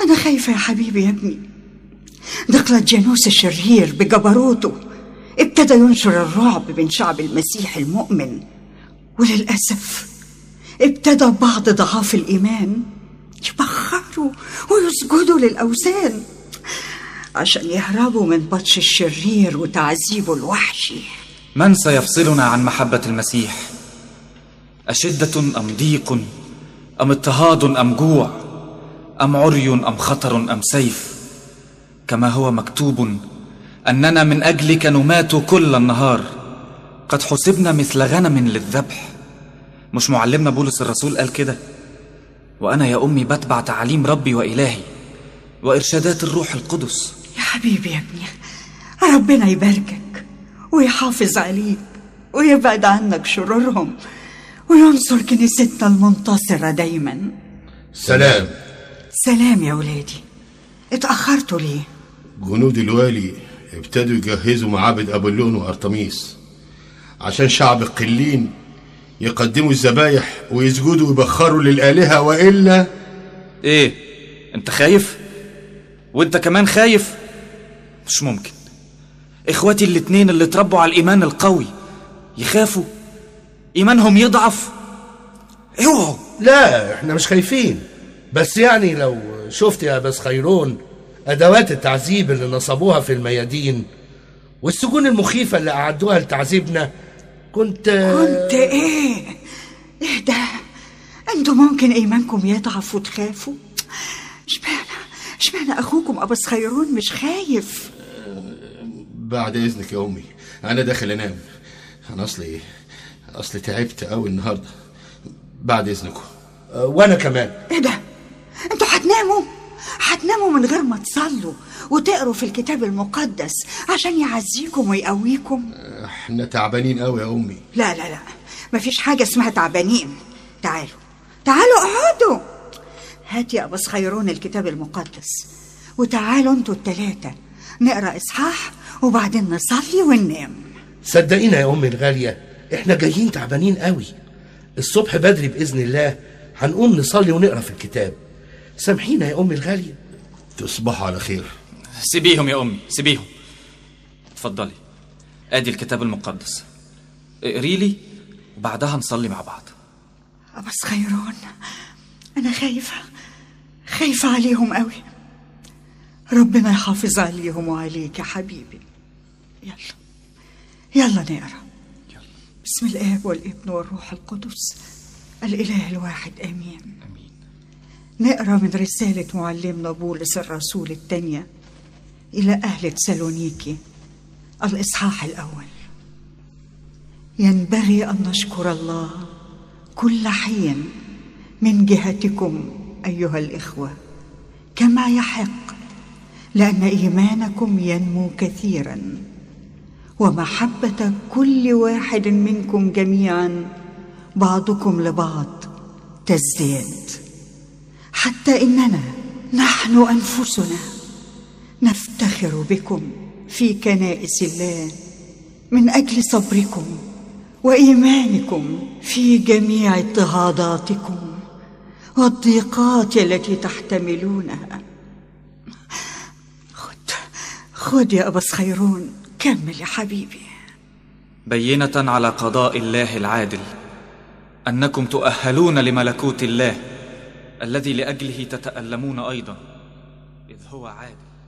أنا خايفة يا حبيبي يا ابني دقلديانوس الشرير بجبروته ابتدى ينشر الرعب بين شعب المسيح المؤمن وللأسف ابتدى بعض ضعاف الإيمان يبخروا ويسجدوا للأوثان عشان يهربوا من بطش الشرير وتعذيبه الوحشي من سيفصلنا عن محبة المسيح؟ أشدة أم ضيق أم اضطهاد أم جوع أم عري أم خطر أم سيف كما هو مكتوب أننا من أجلك نمات كل النهار قد حسبنا مثل غنم للذبح مش معلمنا بولس الرسول قال كده وأنا يا أمي بتبع تعاليم ربي وإلهي وإرشادات الروح القدس يا حبيبي يا ابني ربنا يباركك ويحافظ عليك ويبعد عنك شرورهم وينصر كنيستنا المنتصرة دايما سلام سلام يا ولادي اتأخرتوا ليه؟ جنود الوالي ابتدوا يجهزوا معابد أبولون وأرتميس عشان شعب القلين يقدموا الذبايح ويسجدوا ويبخروا للآلهة وإلا إيه أنت خايف؟ وأنت كمان خايف؟ مش ممكن إخواتي الاتنين اللي اتربوا على الإيمان القوي يخافوا إيمانهم يضعف اوعوا لا احنا مش خايفين بس يعني لو شفت يا بس خيرون ادوات التعذيب اللي نصبوها في الميادين والسجون المخيفة اللي أعدوها لتعذيبنا كنت كنت ايه؟ ايه ده؟ انتوا ممكن ايمانكم يضعف وتخافوا؟ اشمعنى اشمعنى اخوكم ابو خيرون مش خايف؟ بعد إذنك يا أمي أنا داخل أنام أنا أصلي أصلي تعبت أوي النهاردة بعد إذنكم آه، وأنا كمان ايه ده؟ انتوا هتناموا؟ هتناموا من غير ما تصلوا وتقروا في الكتاب المقدس عشان يعزيكم ويقويكم؟ احنا تعبانين أوي يا أمي لا لا لا مفيش حاجة اسمها تعبانين تعالوا تعالوا اقعدوا هات يا أباس خيرون الكتاب المقدس وتعالوا انتوا التلاتة نقرا إصحاح وبعدين نصلي وننام صدقينا يا أمي الغالية احنا جايين تعبانين قوي الصبح بدري بإذن الله هنقوم نصلي ونقرا في الكتاب سامحينا يا أمي الغالية تصبحوا على خير سيبيهم يا أمي سيبيهم اتفضلي آدي الكتاب المقدس اقري لي وبعدها نصلي مع بعض أباس خيرون أنا خايفة خايفة عليهم قوي ربنا يحافظ عليهم وعليك يا حبيبي يلا يلا نقرا بسم الآب والابن والروح القدس الإله الواحد آمين آمين نقرا من رسالة معلمنا بولس الرسول الثانية إلى أهل تسالونيكي الإصحاح الأول ينبغي أن نشكر الله كل حين من جهتكم أيها الإخوة كما يحق لأن إيمانكم ينمو كثيرا ومحبة كل واحد منكم جميعا بعضكم لبعض تزداد حتى إننا نحن أنفسنا نفتخر بكم في كنائس الله من أجل صبركم وإيمانكم في جميع اضطهاداتكم والضيقات التي تحتملونها خد خد يا أبا خيرون كمل يا حبيبي بينة على قضاء الله العادل أنكم تؤهلون لملكوت الله الذي لأجله تتألمون أيضا إذ هو عادل